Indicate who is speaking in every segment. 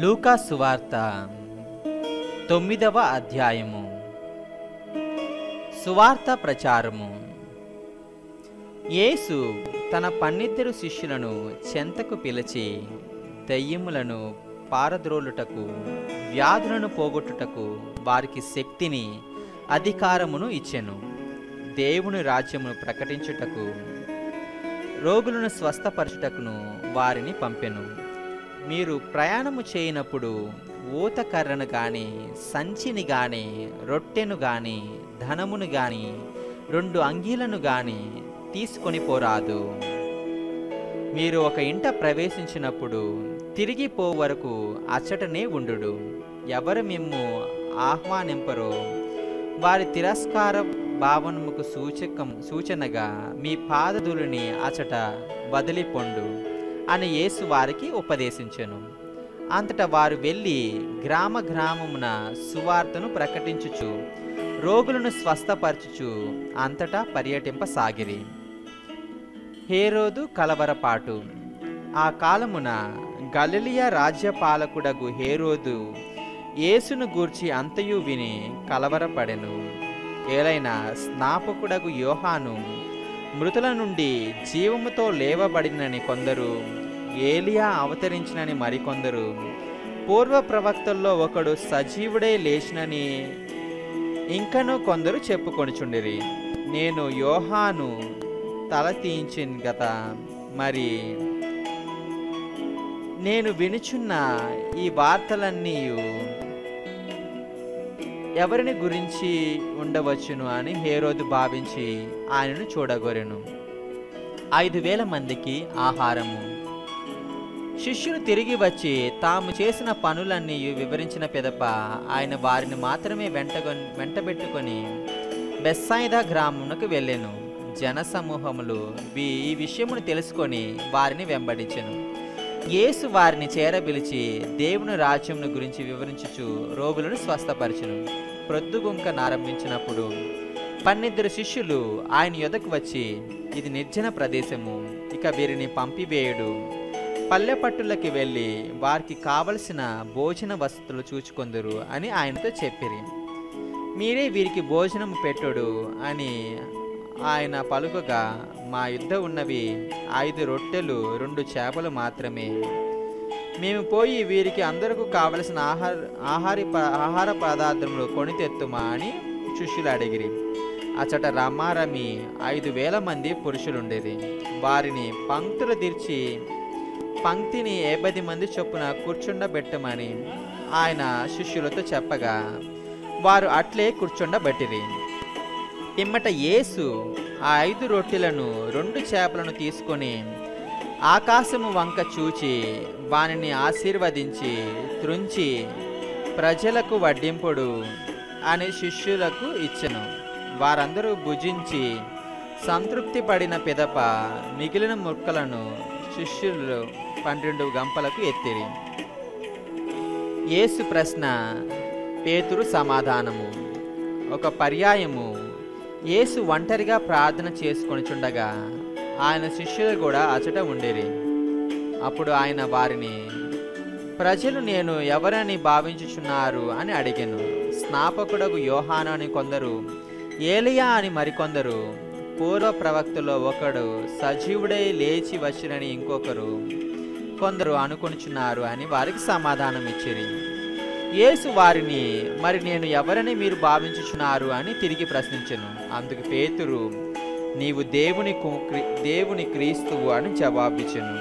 Speaker 1: లూకా సువార్త తొమ్మిదవ అధ్యాయము సువార్త ప్రచారము యేసు తన పన్నిద్దరు శిష్యులను చెంతకు పిలిచి దెయ్యములను పారద్రోలుటకు వ్యాధులను పోగొట్టుటకు వారికి శక్తిని అధికారమును ఇచ్చెను దేవుని రాజ్యమును ప్రకటించుటకు రోగులను స్వస్థపరచుటకును వారిని పంపెను మీరు ప్రయాణము చేయనప్పుడు ఊత కర్రను గాని సంచిని గాని రొట్టెను గాని ధనమును గాని రెండు అంగీలను గాని తీసుకొని పోరాదు మీరు ఒక ఇంట ప్రవేశించినప్పుడు తిరిగి పో వరకు అచ్చటనే ఉండుడు ఎవరు మిమ్ము ఆహ్వానింపరో వారి తిరస్కార భావనముకు సూచకం సూచనగా మీ పాదదులని అచట వదిలిపొండు అని యేసు వారికి ఉపదేశించెను అంతటా వారు వెళ్ళి గ్రామ గ్రామమున సువార్తను ప్రకటించుచు రోగులను స్వస్థపరచుచు అంతటా పర్యటింపసాగిరి హేరోదు కలవరపాటు ఆ కాలమున గలిలియ రాజ్యపాలకుడగు హేరోదు యేసును గూర్చి అంతయు విని కలవరపడెను ఏలైనా స్నాపకుడగు యోహాను మృతుల నుండి జీవముతో లేవబడినని కొందరు ఏలియా అవతరించినని మరికొందరు పూర్వ ప్రవక్తల్లో ఒకడు సజీవుడే లేచినని ఇంకను కొందరు చెప్పుకొనిచుండిరి నేను యోహాను తల తీయించిన గత మరి నేను వినుచున్న ఈ వార్తలన్నీ ఎవరిని గురించి ఉండవచ్చును అని హేరోదు భావించి ఆయనను చూడగోరెను ఐదు వేల మందికి ఆహారము శిష్యులు తిరిగి వచ్చి తాము చేసిన పనులన్నీ వివరించిన పిదప ఆయన వారిని మాత్రమే వెంటగొ వెంటబెట్టుకొని బెస్సాయిదా గ్రామమునకు వెళ్ళెను జనసమూహములు వీ ఈ విషయమును తెలుసుకొని వారిని వెంబడించెను యేసు వారిని చేరబిలిచి దేవుని రాజ్యమును గురించి వివరించుచు రోగులను స్వస్థపరచును ప్రొద్దుగుంక నారంభించినప్పుడు పన్నిద్దరు శిష్యులు ఆయన యొద్దకు వచ్చి ఇది నిర్జన ప్రదేశము ఇక వీరిని పంపివేయుడు పల్లెపట్టులకి వెళ్ళి వారికి కావలసిన భోజన వసతులు చూచుకొందురు అని ఆయనతో చెప్పిరి మీరే వీరికి భోజనం పెట్టుడు అని ఆయన పలుకగా మా యుద్ధ ఉన్నవి ఐదు రొట్టెలు రెండు చేపలు మాత్రమే మేము పోయి వీరికి అందరకు కావలసిన ఆహార ఆహార ప- ఆహార పదార్థములు కొని తెత్తుమా అని శిష్యులు అడిగిరి అచట రమారమి ఐదు వేల మంది పురుషులుండేది వారిని పంక్తులు తీర్చి పంక్తిని ఏపది మంది చొప్పున కూర్చుండబెట్టమని ఆయన శిష్యులతో చెప్పగా వారు అట్లే కూర్చుండబెట్టిరి పిమ్మట యేసు ఆ ఐదు రొట్టెలను రెండు చేపలను తీసుకొని ఆకాశము వంక చూచి వానిని ఆశీర్వదించి త్రుంచి ప్రజలకు వడ్డింపుడు అని శిష్యులకు ఇచ్చెను వారందరూ భుజించి సంతృప్తి పడిన పిదప మిగిలిన ముక్కలను శిష్యులు పన్నెండు గంపలకు ఎత్తిరి యేసు ప్రశ్న పేతురు సమాధానము ఒక పర్యాయము యేసు ఒంటరిగా ప్రార్థన చేసుకొనిచుండగా ఆయన శిష్యులు కూడా అచట ఉండేరి అప్పుడు ఆయన వారిని ప్రజలు నేను ఎవరని భావించుచున్నారు అని అడిగాను స్నాపకుడకు యోహాను అని కొందరు ఏలియా అని మరికొందరు పూర్వ ప్రవక్తలో ఒకడు సజీవుడై లేచి వచ్చినని ఇంకొకరు కొందరు అనుకొనిచున్నారు అని వారికి సమాధానం ఇచ్చిరి యేసు వారిని మరి నేను ఎవరని మీరు భావించుచున్నారు అని తిరిగి ప్రశ్నించెను అందుకు పేతురు నీవు దేవుని కు- క్రీ- దేవుని క్రీస్తువు అని జవాబిచ్చెను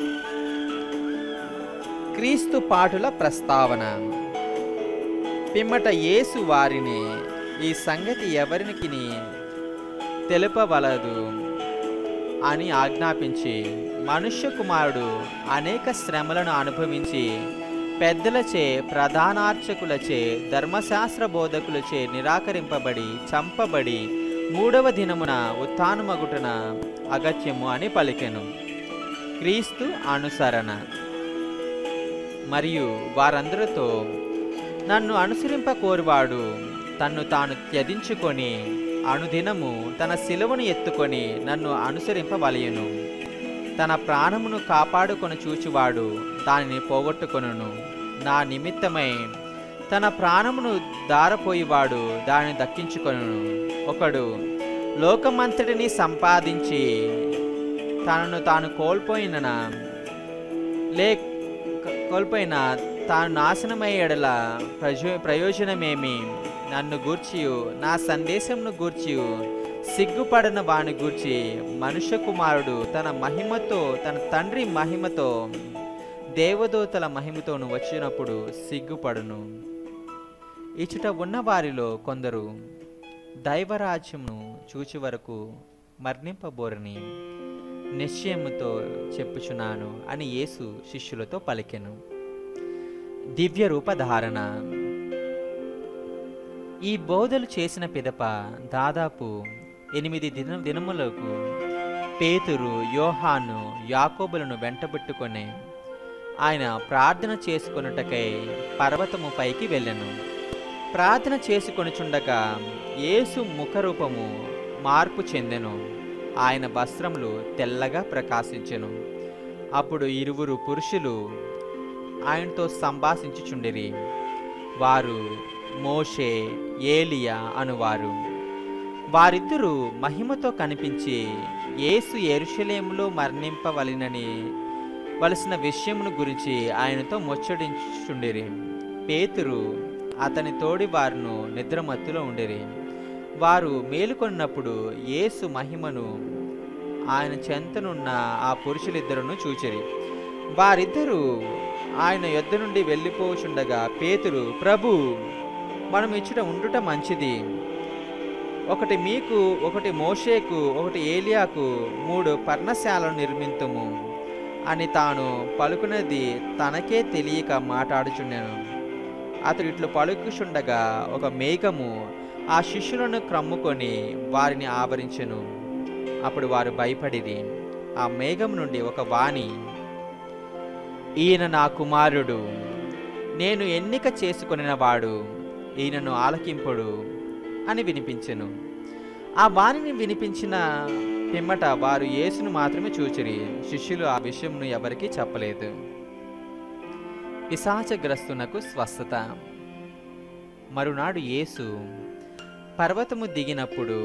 Speaker 1: క్రీస్తు పాటుల ప్రస్తావన పిమ్మట యేసు వారిని ఈ సంగతి ఎవరికి తెలుపవలదు అని ఆజ్ఞాపించి మనుష్య కుమారుడు అనేక శ్రమలను అనుభవించి పెద్దలచే ప్రధానార్చకులచే ధర్మశాస్త్ర బోధకులచే నిరాకరింపబడి చంపబడి మూడవ దినమున ఉత్థానమగుటన అగత్యము అని పలికెను క్రీస్తు అనుసరణ మరియు వారందరితో నన్ను అనుసరింప కోరువాడు తన్ను తాను త్యజించుకొని అనుదినము తన శిలువను ఎత్తుకొని నన్ను అనుసరింపవలయును తన ప్రాణమును కాపాడుకొని చూచువాడు దానిని పోగొట్టుకొనును నా నిమిత్తమై తన ప్రాణమును దారపోయివాడు దానిని దక్కించుకొను ఒకడు లోకమంతటిని సంపాదించి తనను తాను కోల్పోయిన లే కోల్పోయిన తాను నాశనమయ్యేడల ప్రజో ప్రయోజనమేమి నన్ను గూర్చియు నా సందేశంను గూర్చియు సిగ్గుపడిన వాని గూర్చి మనుష్య కుమారుడు తన మహిమతో తన తండ్రి మహిమతో దేవదూతల మహిమతోను వచ్చినప్పుడు సిగ్గుపడును ఇచుట ఉన్న వారిలో కొందరు దైవరాజ్యమును చూచి వరకు మరణింపబోరని నిశ్చయముతో చెప్పుచున్నాను అని యేసు శిష్యులతో పలికెను దివ్య రూపధారణ ఈ బోధలు చేసిన పిదప దాదాపు ఎనిమిది దిన దినములకు పేతురు యోహాను యాకోబులను వెంటబెట్టుకొని ఆయన ప్రార్థన చేసుకొనుటకై పర్వతము పైకి వెళ్ళెను ప్రార్థన చేసుకొనుచుండగా యేసు ముఖరూపము మార్పు చెందెను ఆయన వస్త్రములు తెల్లగా ప్రకాశించెను అప్పుడు ఇరువురు పురుషులు ఆయనతో సంభాషించుచుండిరి వారు మోషే ఏలియా అనువారు వారిద్దరూ మహిమతో కనిపించి యేసు ఎరుషలేములో మరణింపవలనని వలసిన విషయమును గురించి ఆయనతో ముచ్చడించుచుండిరి పేతురు అతని తోడి వారును నిద్రమత్తులో ఉండిరి వారు మేలుకొన్నప్పుడు యేసు మహిమను ఆయన చెంతనున్న ఆ పురుషులిద్దరును చూచిరి వారిద్దరూ ఆయన యొద్ద నుండి వెళ్ళిపోచుండగా పేతురు ప్రభు మనం ఇచ్చుట ఉండుట మంచిది ఒకటి మీకు ఒకటి మోషేకు ఒకటి ఏలియాకు మూడు పర్ణశాలను నిర్మింతుము అని తాను పలుకున్నది తనకే తెలియక మాట్లాడుచుండెను అతడు ఇట్లు పలుకుచుండగా ఒక మేఘము ఆ శిష్యులను క్రమ్ముకొని వారిని ఆవరించెను అప్పుడు వారు భయపడిరి ఆ మేఘం నుండి ఒక వాణి ఈయన నా కుమారుడు నేను ఎన్నిక చేసుకొనిన వాడు ఈయనను ఆలకింపుడు అని వినిపించెను ఆ వాణిని వినిపించిన పిమ్మట వారు యేసును మాత్రమే చూచిరి శిష్యులు ఆ విషయంను ఎవరికీ చెప్పలేదు పిశాచగ్రస్తునకు స్వస్థత మరునాడు యేసు పర్వతము దిగినప్పుడు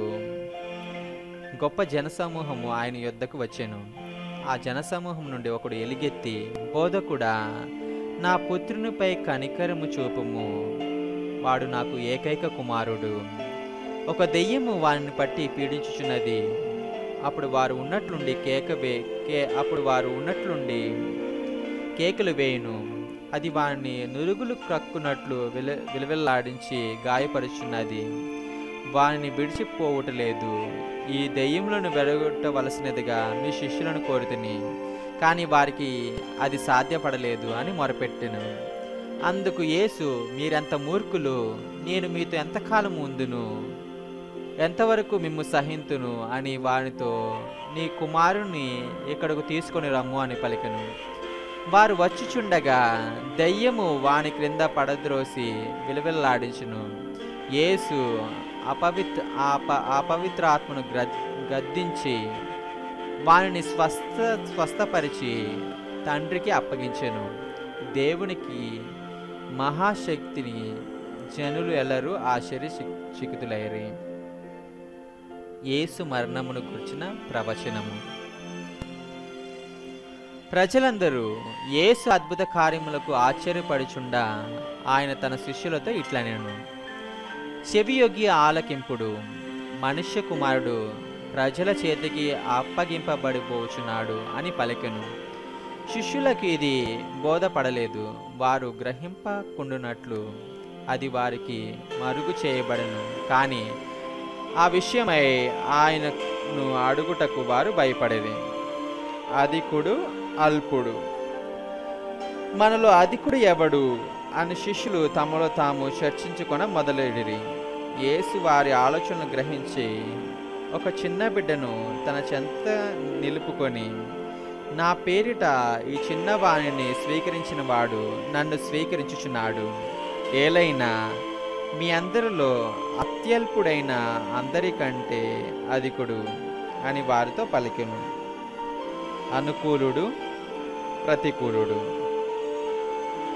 Speaker 1: గొప్ప జనసమూహము ఆయన యొద్దకు వచ్చెను ఆ జనసమూహం నుండి ఒకడు ఎలుగెత్తి బోధకుడా నా పుత్రునిపై కనికరము చూపుము వాడు నాకు ఏకైక కుమారుడు ఒక దెయ్యము వారిని పట్టి పీడించుచున్నది అప్పుడు వారు ఉన్నట్లుండి కేక వే కే అప్పుడు వారు ఉన్నట్లుండి కేకలు వేయును అది వారిని నురుగులు క్రక్కునట్లు విల విలవిల్లాడించి గాయపరుచున్నది వారిని విడిచిపోవటలేదు ఈ దెయ్యములను వెరగొట్టవలసినదిగా మీ శిష్యులను కోరుతుని కానీ వారికి అది సాధ్యపడలేదు అని మొరపెట్టెను అందుకు యేసు మీరెంత మూర్ఖులు నేను మీతో ఎంతకాలం ఉందును ఎంతవరకు మిమ్ము సహింతును అని వారితో నీ కుమారుని ఇక్కడకు తీసుకొని రమ్ము అని పలికెను వారు వచ్చుచుండగా దయ్యము వాని క్రింద పడద్రోసి విలవిల్లాడించును యేసు అపవిత్ ఆప అపవిత్రాత్మను గ్ర గద్దించి వానిని స్వస్థ స్వస్థపరిచి తండ్రికి అప్పగించెను దేవునికి మహాశక్తిని జనులు ఎల్లరూ ఆశ్చర్య చికితులైరి యేసు మరణమును గుర్చిన ప్రవచనము ప్రజలందరూ యేసు అద్భుత కార్యములకు ఆశ్చర్యపడుచుండా ఆయన తన శిష్యులతో ఇట్లనేను చెవియొగ్గి ఆలకింపుడు మనుష్య కుమారుడు ప్రజల చేతికి అప్పగింపబడిపోచున్నాడు అని పలికెను శిష్యులకు ఇది బోధపడలేదు వారు గ్రహింపకుండునట్లు అది వారికి మరుగు చేయబడను కానీ ఆ విషయమై ఆయనను అడుగుటకు వారు భయపడేది అధికుడు అల్పుడు మనలో అధికుడు ఎవడు అని శిష్యులు తమలో తాము చర్చించుకొన మొదలెడిరి యేసు వారి ఆలోచనలు గ్రహించి ఒక చిన్న బిడ్డను తన చెంత నిలుపుకొని నా పేరిట ఈ చిన్నవాణిని స్వీకరించిన వాడు నన్ను స్వీకరించుచున్నాడు ఏలైనా మీ అందరిలో అత్యల్పుడైన అందరికంటే అధికుడు అని వారితో పలికెను అనుకూలుడు ప్రతికూలుడు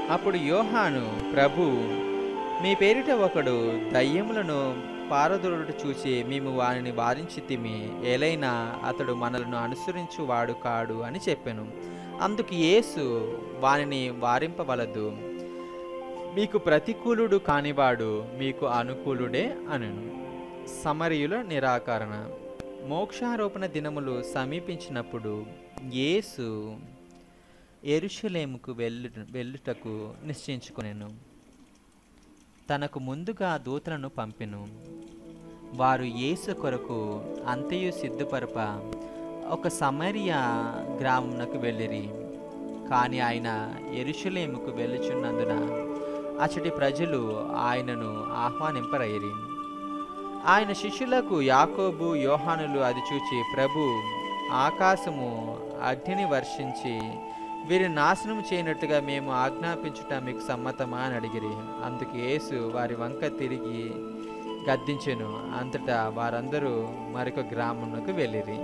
Speaker 1: అప్పుడు యోహాను ప్రభు మీ పేరిట ఒకడు దయ్యములను పారదొరుడు చూచి మేము వారిని వారించితిమి ఏలైనా అతడు మనలను అనుసరించు వాడు కాడు అని చెప్పాను అందుకు యేసు వానిని వారింపవలదు మీకు ప్రతికూలుడు కానివాడు మీకు అనుకూలుడే అనను సమరయుల నిరాకరణ మోక్షారోపణ దినములు సమీపించినప్పుడు యేసు ఎరుషలేముకు వెళ్ళు వెళ్ళుటకు నిశ్చయించుకునేను తనకు ముందుగా దూతలను పంపెను వారు యేసు కొరకు అంతయు సిద్ధపరప ఒక సమరియా గ్రామమునకు వెళ్ళిరి కానీ ఆయన ఎరుషలేముకు వెళ్ళుచున్నందున అచటి ప్రజలు ఆయనను ఆహ్వానింపరయిరి ఆయన శిష్యులకు యాకోబు యోహానులు అది చూచి ప్రభు ఆకాశము అగ్నిని వర్షించి వీరిని నాశనం చేయనట్టుగా మేము ఆజ్ఞాపించుట మీకు సమ్మతమా అని అడిగిరి అందుకు యేసు వారి వంక తిరిగి గద్దించెను అంతటా వారందరూ మరొక గ్రామమునకు వెళ్ళిరి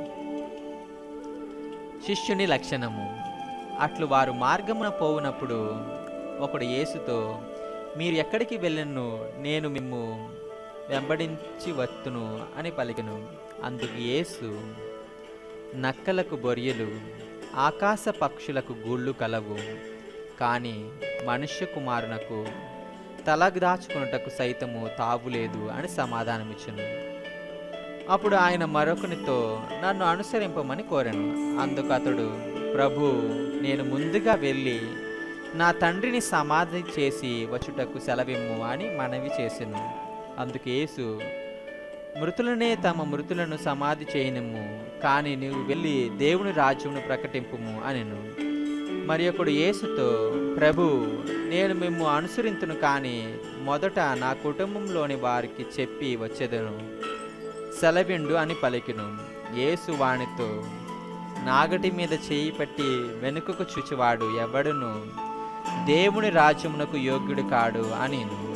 Speaker 1: శిష్యుని లక్షణము అట్లు వారు మార్గమున పోవునప్పుడు ఒకడు యేసుతో మీరు ఎక్కడికి వెళ్ళను నేను మిమ్ము వెంబడించి వత్తును అని పలికెను అందుకు యేసు నక్కలకు బొరియలు ఆకాశ పక్షులకు గూళ్ళు కలవు కానీ మనుష్య కుమారునకు తలదాచుకున్నటకు సైతము తావులేదు అని సమాధానమిచ్చును అప్పుడు ఆయన మరొకనితో నన్ను అనుసరింపమని కోరాను అందుకు అతడు ప్రభు నేను ముందుగా వెళ్ళి నా తండ్రిని సమాధి చేసి వచ్చుటకు సెలవిమ్ము అని మనవి చేసెను అందుకు యేసు మృతులనే తమ మృతులను సమాధి చేయనిమ్ము కానీ నీవు వెళ్ళి దేవుని రాజ్యమును ప్రకటింపుము అనెను మరి ఒకడు యేసుతో ప్రభు నేను మిమ్ము అనుసరింతును కానీ మొదట నా కుటుంబంలోని వారికి చెప్పి వచ్చేదను సెలవిండు అని పలికిను యేసు వానితో నాగటి మీద చేయి పట్టి వెనుకకు చూచివాడు ఎవడును దేవుని రాజ్యమునకు యోగ్యుడు కాడు అనిను